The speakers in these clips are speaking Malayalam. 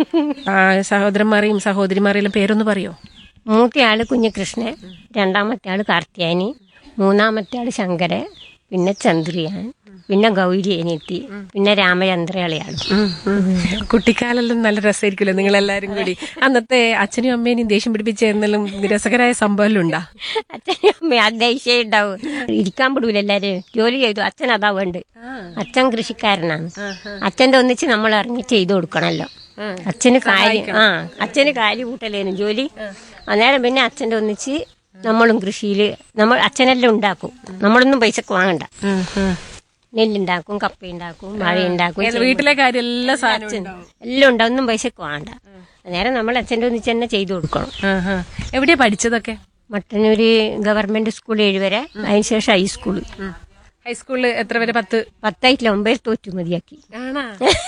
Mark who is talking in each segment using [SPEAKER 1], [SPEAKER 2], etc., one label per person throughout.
[SPEAKER 1] ആ സഹോദരന്മാരെയും സഹോദരിമാരെയും പേരൊന്ന് പറയോ
[SPEAKER 2] മൂത്തയാള് കുഞ്ഞികൃഷ്ണൻ രണ്ടാമത്തെ ആള് കാർത്തിയാനി മൂന്നാമത്തെ ആള് ശങ്കര പിന്നെ ചന്ദ്രിയാൻ പിന്നെ ഗൗരി അനിയത്തി പിന്നെ രാമചന്ദ്രയാളെയാണ്
[SPEAKER 1] കുട്ടിക്കാലെല്ലാം നല്ല രസമായിരിക്കുമല്ലോ നിങ്ങൾ എല്ലാരും കൂടി അന്നത്തെ അച്ഛനും അമ്മേനെയും ദേഷ്യം പിടിപ്പിച്ച എന്തെങ്കിലും രസകരമായ സംഭവം ഉണ്ടാ
[SPEAKER 2] അച്ഛനും അമ്മയും അധ്യക്ഷേ ഉണ്ടാവും ഇരിക്കാൻ വിടൂല എല്ലാരും ജോലി ചെയ്തു അച്ഛൻ അതാ വേണ്ട അച്ഛൻ കൃഷിക്കാരനാണ് അച്ഛന്റെ ഒന്നിച്ച് നമ്മൾ ഇറങ്ങി ചെയ്തു കൊടുക്കണല്ലോ അച്ഛന് കാര്യം ആ അച്ഛന് കാര്യം കൂട്ടലേനും ജോലി അന്നേരം പിന്നെ അച്ഛന്റെ ഒന്നിച്ച് നമ്മളും കൃഷിയിൽ നമ്മൾ അച്ഛനെല്ലാം ഉണ്ടാക്കും നമ്മളൊന്നും പൈസക്ക് വാങ്ങണ്ട നെല്ലുണ്ടാക്കും കപ്പയുണ്ടാക്കും മഴയുണ്ടാക്കും
[SPEAKER 1] ഏത് വീട്ടിലെ കാര്യം എല്ലാ സാധനവും ഉണ്ടാവും.
[SPEAKER 2] എല്ലാം ഉണ്ട് ഒന്നും പൈസക്ക് വേണ്ട അന്നേരം നമ്മൾ അച്ഛൻ്റെ ഒന്നിച്ച് തന്നെ ചെയ്തു കൊടുക്കണം
[SPEAKER 1] ആഹാ. എവിടെയാ പഠിച്ചതൊക്കെ
[SPEAKER 2] മട്ടന്നൂര് ഗവൺമെന്റ് സ്കൂൾ ഏഴുവരെ അതിനുശേഷം ഹൈസ്കൂള്
[SPEAKER 1] ഹൈസ്കൂളിൽ എത്ര വരെ പത്ത്
[SPEAKER 2] പത്തായിട്ടില്ല ഒമ്പതിൽ തോറ്റു മതിയാക്കി
[SPEAKER 1] ആണാ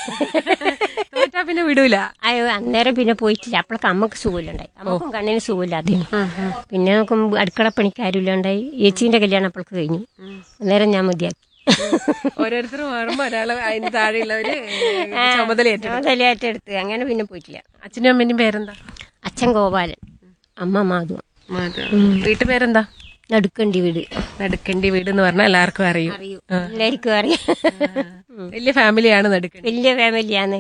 [SPEAKER 1] തോറ്റാ പിന്നെ വിടൂല
[SPEAKER 2] അയ്യോ അന്നേരം പിന്നെ പോയിട്ടില്ല അപ്പോഴൊക്കെ അമ്മക്ക് സുഖമില്ലുണ്ടായി അമ്മക്കും കണ്ണിന് സുഖമില്ലാതെയും പിന്നെ നോക്കുമ്പോൾ അടുക്കള പണിക്കാരില്ലാണ്ടായി ചേച്ചീന്റെ കല്യാണം അപ്പോഴൊക്കെ കഴിഞ്ഞു അന്നേരം ഞാൻ മതിയാക്കി
[SPEAKER 1] ഓരോരുത്തരും മാറുമ്പോ ഒരാള് അതിന് താഴെയുള്ളവര് ചുമതലയേറ്റു
[SPEAKER 2] ചുമതലയായിട്ടെടുത്ത് അങ്ങനെ പിന്നെ പോയിട്ടില്ല
[SPEAKER 1] അച്ഛനും അമ്മേനും പേരെന്താ
[SPEAKER 2] അച്ഛൻ ഗോപാലൻ അമ്മ മാധു
[SPEAKER 1] വീട്ടു പേരെന്താ
[SPEAKER 2] നടുക്കണ്ടി വീട്
[SPEAKER 1] നടുക്കണ്ടി വീട് എന്ന് പറഞ്ഞാൽ എല്ലാവർക്കും അറിയും
[SPEAKER 2] അറിയൂ എല്ലാവർക്കും അറിയാം
[SPEAKER 1] വലിയ ഫാമിലിയാണ് നടുക്കണ്ടി
[SPEAKER 2] വലിയ ഫാമിലിയാണ്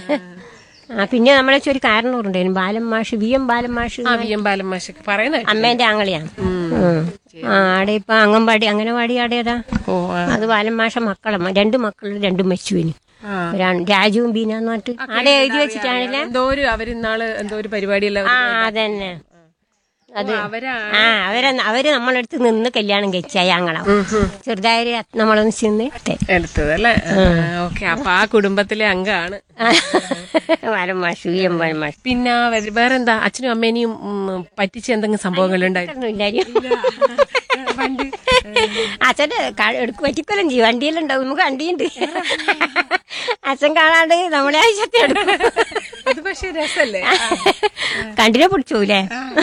[SPEAKER 2] ആ പിന്നെ നമ്മളെ വെച്ച് ഒരു കാരണവരുണ്ടായിരുന്നു ബാലൻ മാഷ് വി എം ബാലൻ മാഷ്
[SPEAKER 1] ആ വി എം ബാലൻ മാഷൊക്കെ പറയുന്ന കേട്ടു.
[SPEAKER 2] അമ്മേന്റെ ആങ്ങളെയാണ് ഉം. ആ ആടെ ഇപ്പൊ അംഗൻവാടി അംഗനവാടി ആടേതാ
[SPEAKER 1] ഓ ആ.
[SPEAKER 2] അത് ബാലൻ മാഷ മക്കളമ്മ രണ്ട് മക്കളും രണ്ടും മരിച്ചുവിന്
[SPEAKER 1] ആ.
[SPEAKER 2] രാജുവും ബീനാന്ന് പറഞ്ഞിട്ട് ആടെ എഴുതി വെച്ചിട്ടാണല്ലേ
[SPEAKER 1] എന്തോ ഒരു അവരിന്നാള് എന്തോ ഒരു പരിപാടിയല്ല
[SPEAKER 2] ആ അതന്നെ അത്
[SPEAKER 1] അവരാ
[SPEAKER 2] ആ അവരെ അവര് നമ്മളടുത്ത് നിന്ന് കല്യാണം കഴിച്ച ഞങ്ങളാ ചെറുതായി നമ്മളൊന്ന് ചെന്ന്
[SPEAKER 1] എടുത്തത് അല്ലേ ഓക്കെ അപ്പൊ ആ കുടുംബത്തിലെ അംഗമാണ്
[SPEAKER 2] ബാലൻ മാഷ് വി എം ബാലൻ മാഷ്
[SPEAKER 1] പിന്നെ വേ- വേറെന്താ അച്ഛനും അമ്മേനെയും ഉം, പറ്റിച്ച എന്തെങ്കിലും സംഭവങ്ങൾ ഉണ്ടായിരുന്നു
[SPEAKER 2] ഒന്നുമില്ലായിരുന്നു അച്ഛന്റെ എടുക്ക് പറ്റിക്കൊല്ലം ചെയ്യും വണ്ടിയെല്ലാം ഉണ്ടാവും നമുക്ക് വണ്ടിയുണ്ട് അച്ഛൻ കാണാണ്ട് നമ്മളെ ആവശ്യത്തെ എടുക്കും
[SPEAKER 1] അത് പക്ഷേ രസല്ലേ
[SPEAKER 2] കണ്ടിനെ പിടിച്ചൂലേ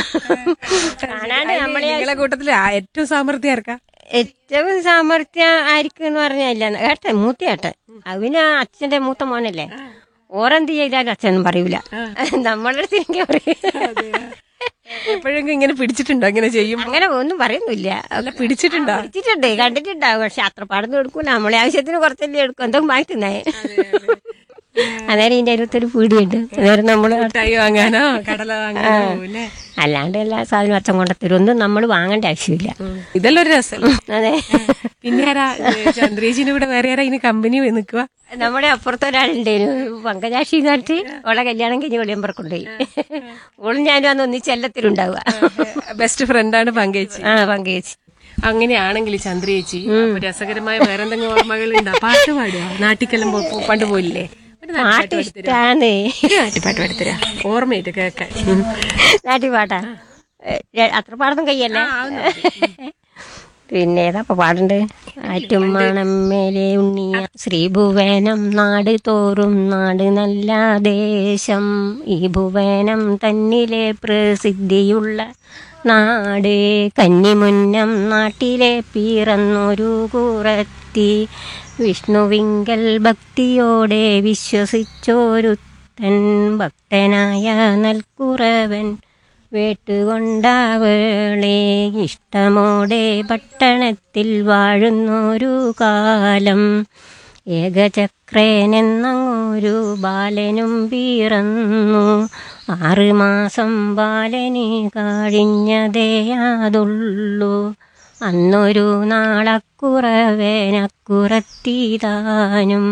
[SPEAKER 2] കാണാണ്ട് നമ്മളെ
[SPEAKER 1] നിങ്ങളെ കൂട്ടത്തില് ആ- ഏറ്റവും സാമർഥ്യം ആർക്കാ
[SPEAKER 2] ഏറ്റവും സാമർത്ഥ്യം ആയിരിക്കും എന്ന് പറഞ്ഞല്ല ഏട്ടൻ മൂത്ത ഏട്ടൻ അവന് അച്ഛന്റെ മൂത്ത മോനല്ലേ ഓരെന്ത് ചെയ്താലും അച്ഛനും പറയൂല നമ്മളെ അടുത്ത് എനിക്ക് പറയും
[SPEAKER 1] എപ്പോഴെങ്കിലും ഇങ്ങനെ പിടിച്ചിട്ടുണ്ടോ ഇങ്ങനെ ചെയ്യും
[SPEAKER 2] അങ്ങനെ ഒന്നും പറയുന്നില്ല
[SPEAKER 1] അല്ല പിടിച്ചിട്ടുണ്ടോ
[SPEAKER 2] പിടിച്ചിട്ടുണ്ട് കണ്ടിട്ടുണ്ടാവും പക്ഷെ അത്ര പാടൊന്നും എടുക്കൂല നമ്മളെ ആവശ്യത്തിന് കുറച്ചല്ലേ എടുക്കും എന്തെങ്കിലും വാങ്ങിക്കുന്നേ അന്നേരം ഇതിന്റെ അരുത്തൊരു പീടിയുണ്ട് അന്നേരം നമ്മള്
[SPEAKER 1] മിഠായി വാങ്ങാനോ കടല വാങ്ങാനോ അല്ലേ
[SPEAKER 2] അല്ലാണ്ട് എല്ലാ സാധനവും അച്ഛൻ കൊണ്ടുത്തരും ഒന്നും നമ്മൾ വാങ്ങേണ്ട ആവശ്യമില്ല
[SPEAKER 1] ഇതെല്ലാം ഒരു രസമല്ലേ
[SPEAKER 2] അതെ
[SPEAKER 1] പിന്നെ ആരാ ചന്ദ്രേച്ചിന്റെ കൂടെ വേറെ ആരാ ഇനി കമ്പനി നിൽക്കുക
[SPEAKER 2] നമ്മുടെ അപ്പുറത്ത് ഒരാളുണ്ടായിരുന്നു പങ്കജാക്ഷി നാട്ടി ഓളെ കല്യാണം കഴിഞ്ഞ് വെളിയമ്പറ കൊണ്ടുപോയി ഓളും ഞാനും അന്ന് ഒന്നിച്ച് എല്ലാത്തിലുണ്ടാവുക
[SPEAKER 1] ബെസ്റ്റ് ഫ്രണ്ടാണ് പങ്കേച്ചി
[SPEAKER 2] ആ പങ്കേച്ചി
[SPEAKER 1] അങ്ങനെയാണെങ്കിൽ ചന്ദ്രേച്ചി അപ്പൊ രസകരമായ വേറെന്തെങ്കിലും ഓർമ്മകൾ ഉണ്ടോ പാട്ട് പാടുക നാട്ടിക്കെല്ലാം പോ- പണ്ട് പോയില്ലേ ഒരു
[SPEAKER 2] പാട്ട് ഇഷ്ടാണ്
[SPEAKER 1] ഒരു നാട്ടിപ്പാട്ട് പാടിത്തരാ ഓർമ്മയായിട്ട് കേൾക്കാൻ ഉം.
[SPEAKER 2] നാട്ടി പാട്ടാ ഏ, ര- അത്ര പാടൊന്നും കയ്യല്ലേ പിന്നെ ഏതാ പാടണ്ട് ആറ്റും മണം മേലെ ഉണ്ണിയ ശ്രീഭുവനം നാട് തോറും നാട് നല്ല ദേശം ഈ ഭുവനം തന്നിലെ പ്രസിദ്ധിയുള്ള നാട് കന്നിമുന്നം നാട്ടിലെ പിറന്നൊരു കുറത്തി വിഷ്ണുവിങ്കൽ ഭക്തിയോടെ വിശ്വസിച്ചോരുത്തൻ ഭക്തനായ നൽകുറവൻ വേട്ടുകൊണ്ടവളെ ഇഷ്ടമോടെ പട്ടണത്തിൽ വാഴുന്നൊരു കാലം ഏകചക്രനെന്നങ്ങൊരു ബാലനും പിറന്നു ആറുമാസം ബാലന് കഴിഞ്ഞതേയാതുള്ളൂ അന്നൊരു നാളക്കുറവേനക്കുറത്തിതാനും